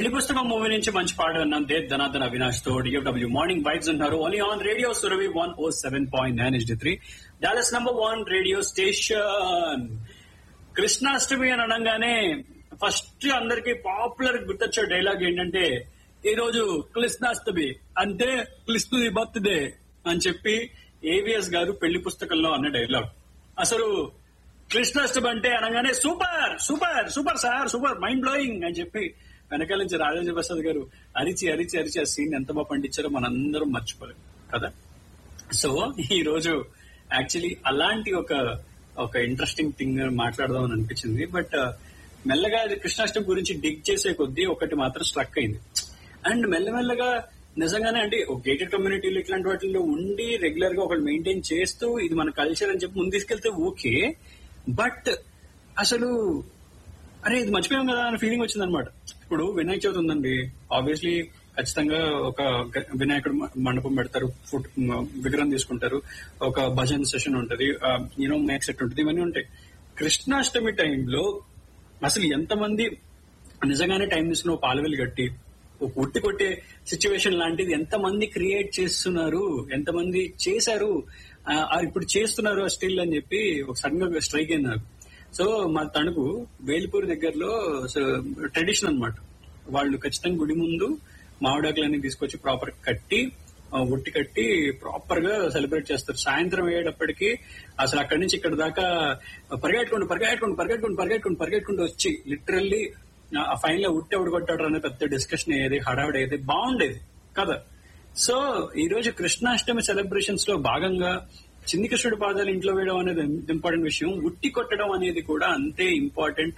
పెళ్లి పుస్తకం మూవీ నుంచి మంచి పాట విన్నాం దేవ్ ధనాధన అవినాష్ తో డిఎఫ్డబ్ల్యూ మార్నింగ్ వైబ్స్ ఉన్నారు only on radio Surabhi one O seven point nine H three Dallas number one radio station Krishnashtami అని అనగానే ఫస్ట్ అందరికి పాపులర్ గుర్తొచ్చే డైలాగ్ ఏంటంటే ఈ రోజు కృష్ణాష్టమి అంటే కృష్ణుడి బర్త్డే అని చెప్పి ఏవిఎస్ గారు పెళ్లి పుస్తకంలో అన్న డైలాగ్ అసలు కృష్ణాష్టమి అంటే అనగానే super super super sir super mind blowing అని చెప్పి వెనకాల నుంచి రాజేంద్ర ప్రసాద్ గారు అరిచి అరిచి అరిచి ఆ సీన్ ఎంత బాగా పండించారో మనందరం మర్చిపోలేం కదా సో ఈ రోజు యాక్చువల్లీ అలాంటి ఒక ఒక ఇంట్రెస్టింగ్ థింగ్ మాట్లాడదాం అని అనిపించింది బట్ మెల్లగా అది కృష్ణాష్టమి గురించి డిగ్ చేసే కొద్దీ ఒకటి మాత్రం స్ట్రక్ అయింది అండ్ మెల్లమెల్లగా నిజంగానే అంటే ఒక గేటెడ్ కమ్యూనిటీలు ఇట్లాంటి వాటిల్లో ఉండి రెగ్యులర్ గా ఒకళ్ళు మెయింటైన్ చేస్తూ ఇది మన కల్చర్ అని చెప్పి ముందు తీసుకెళ్తే ఓకే బట్ అసలు అరే ఇది మర్చిపోయాం కదా అనే ఫీలింగ్ వచ్చింది అనమాట ఇప్పుడు వినాయక చవితి ఉందండి ఆబ్వియస్లీ ఖచ్చితంగా ఒక గ- వినాయకుడు మ- మండపం పెడతారు ఫుడ్ మ- విగ్రహం తీసుకుంటారు ఒక భజన్ సెషన్ ఉంటది యూనో మేక్ సెట్ ఉంటుంది ఇవన్నీ ఉంటాయి కృష్ణాష్టమి టైంలో అసలు ఎంతమంది నిజంగానే టైం తీసుకుని ఒక పాలవెల్లి కట్టి ఒక ఉట్టి కొట్టే సిచ్యువేషన్ లాంటిది ఎంతమంది క్రియేట్ చేస్తున్నారు ఎంతమంది చేశారు ఆ, ఆ ఇప్పుడు చేస్తున్నారు స్టిల్ అని చెప్పి ఒక సడన్ గా స్ట్రైక్ అయింది నాకు సో మా తణుకు వేలిపూర్ దగ్గరలో ట్రెడిషన్ అన్నమాట వాళ్ళు ఖచ్చితంగా గుడి ముందు మామిడాకులన్నీ తీసుకొచ్చి ప్రాపర్ కట్టి ఆ, ఉట్టి కట్టి ప్రాపర్ గా సెలబ్రేట్ చేస్తారు సాయంత్రం అయ్యేటప్పటికి అసలు అక్కడి నుంచి ఇక్కడ దాకా పరిగెట్టుకుంటూ పరిగెట్టుకుంటూ పరిగెట్టుకుంటూ పరిగెట్టుకుంటూ పరిగెట్టుకుంటూ వచ్చి లిటరల్లీ ఆ ఫైన్ లో ఉట్టి ఎవడు కొట్టాడు అనే పెద్ద డిస్కషన్ అయ్యేది హడావిడి అయ్యేది బాగుండేది కదా సో ఈ రోజు కృష్ణాష్టమి సెలబ్రేషన్స్ లో భాగంగా చిన్ని కృష్ణుడి పాదాలు ఇంట్లో వేయడం అనేది ఇంపార్టెంట్ విషయం ఉట్టి కొట్టడం అనేది కూడా అంతే ఇంపార్టెంట్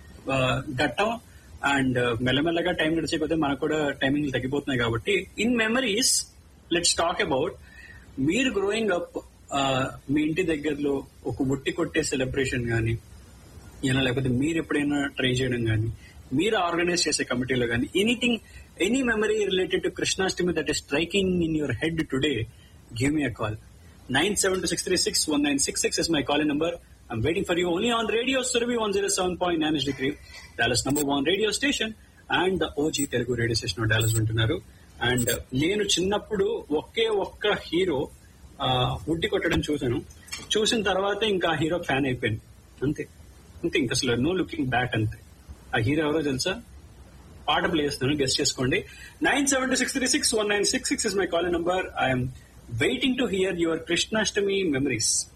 ఘట్టం అండ్ మెల్లమెల్లగా టైం గడిచిపోతే మనకు కూడా టైమింగ్ తగ్గిపోతున్నాయి కాబట్టి in memories let's talk about మీరు గ్రోయింగ్ అప్ మీ ఇంటి దగ్గరలో ఒక ఉట్టి కొట్టే సెలబ్రేషన్ గానీ ఇలా లేకపోతే మీరు ఎప్పుడైనా ట్రై చేయడం కానీ మీరు ఆర్గనైజ్ చేసే కమిటీలో కానీ anything any memory related to Krishnashtami that is striking in your head today give me a call nine seven two six three six one nine six six is my call number I'm waiting for you only on radio Surabhi one zero seven point nine degree Dallas number one radio station and the OG Telugu radio station Dallas వింటున్నారు and నేను చిన్నప్పుడు ఒకే ఒక్క hero ఉడ్డి కొట్టడం చూశాను చూసిన తర్వాత ఇంకా ఆ హీరో ఫ్యాన్ అయిపోయాను అంతే అంతే ఇంకా అసలు నో లుకింగ్ బ్యాక్ అంతే ఆ హీరో ఎవరో తెలుసా పాట ప్లే చేస్తాను గెస్ట్ చేసుకోండి nine seven two six three six one nine six six is my call number I'm waiting to hear your Krishnashtami memories